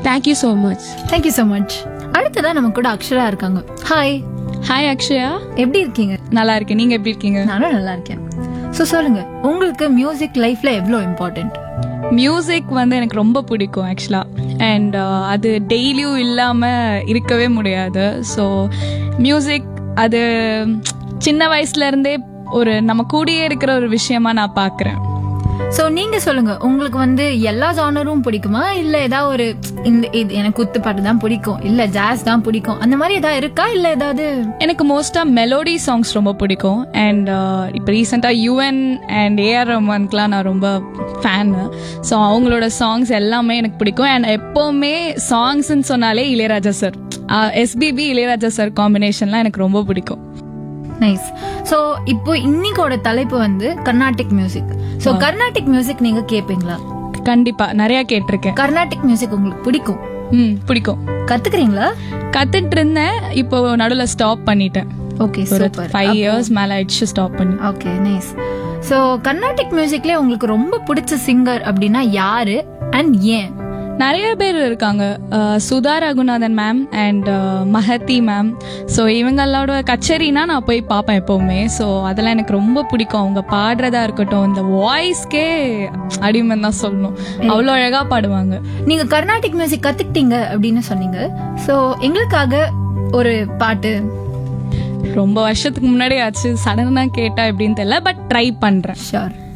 thank you so much thank you so much அடுத்ததா நம்ம கூட அக்ஷரா இருக்காங்க ஹாய் ஹாய் அக்ஷயா எப்படி இருக்கீங்க நல்லா இருக்கேன் நீங்க எப்படி இருக்கீங்க நானும் நல்லா இருக்கேன் ஸோ சொல்லுங்க உங்களுக்கு மியூசிக் லைஃப்ல எவ்வளோ இம்பார்ட்டன்ட் மியூசிக் வந்து எனக்கு ரொம்ப பிடிக்கும் ஆக்சுவலா அண்ட் அது டெய்லியும் இல்லாம இருக்கவே முடியாது ஸோ மியூசிக் அது சின்ன வயசுல இருந்தே ஒரு நம்ம கூடயே இருக்கிற ஒரு விஷயமா நான் பாக்குறேன் ஸோ நீங்க சொல்லுங்க உங்களுக்கு வந்து எல்லா ஜானரும் பிடிக்குமா இல்ல ஏதாவது ஒரு இந்த இது எனக்கு குத்து பாட்டு தான் பிடிக்கும் இல்ல ஜாஸ் தான் பிடிக்கும் அந்த மாதிரி ஏதாவது இருக்கா இல்ல ஏதாவது எனக்கு மோஸ்டா மெலோடி சாங்ஸ் ரொம்ப பிடிக்கும் அண்ட் இப்போ ரீசெண்டாக யுஎன் அண்ட் ஏஆர் ரஹ்மான்க்குலாம் நான் ரொம்ப ஃபேனு ஸோ அவங்களோட சாங்ஸ் எல்லாமே எனக்கு பிடிக்கும் அண்ட் எப்போவுமே சாங்ஸ்ன்னு சொன்னாலே Ilaiyaraaja sir SPB Ilaiyaraaja sir காம்பினேஷன்லாம் எனக்கு ரொம்ப பிடிக்கும் நைஸ் ஸோ இப்போ இன்னைக்கோட தலைப்பு வந்து Carnatic music so Carnatic music நீங்க கேட்பீங்களா கண்டிப்பா நிறைய கேட்டிருக்கேன் கர்நாடிக் மியூசிக் உங்களுக்கு பிடிக்கும் ம் பிடிக்கும் கத்துக்கிறீங்களா கத்துட்டு இருந்தேன் இப்போ நடுவில் ஸ்டாப் பண்ணிட்டேன் ஓகே ஒரு சூப்பர் ஃபைவ் இயர்ஸ் மேலே ஆயிடுச்சு ஸ்டாப் பண்ணி ஓகே நைஸ் ஸோ கர்நாடிக் மியூசிக்ல உங்களுக்கு ரொம்ப பிடிச்ச சிங்கர் அப்படின்னா யாரு அண்ட் ஏன் நிறைய பேர் இருக்காங்க அஹ், Sudha Raghunathan ma'am and Mahathi ma'am so இவங்களோட கச்சேரினா நான் போய் பார்ப்பேன் எப்போவுமே ஸோ அதெல்லாம் எனக்கு ரொம்ப பிடிக்கும் அவங்க பாடுறதா இருக்கட்டும் இந்த வாய்ஸ்க்கே அடிமன் தான் சொல்லணும் அவ்வளோ அழகாக பாடுவாங்க நீங்க கர்நாடிக் மியூசிக் கத்துக்கிட்டீங்க அப்படின்னு சொன்னீங்க ஸோ எங்களுக்காக ஒரு பாட்டு ரொம்ப வருஷத்துக்கு முன்னாடி ஆச்சு சடனாக கேட்டா எப்படின்னு தெரியல பட் ட்ரை பண்ணுறேன் ஷோர்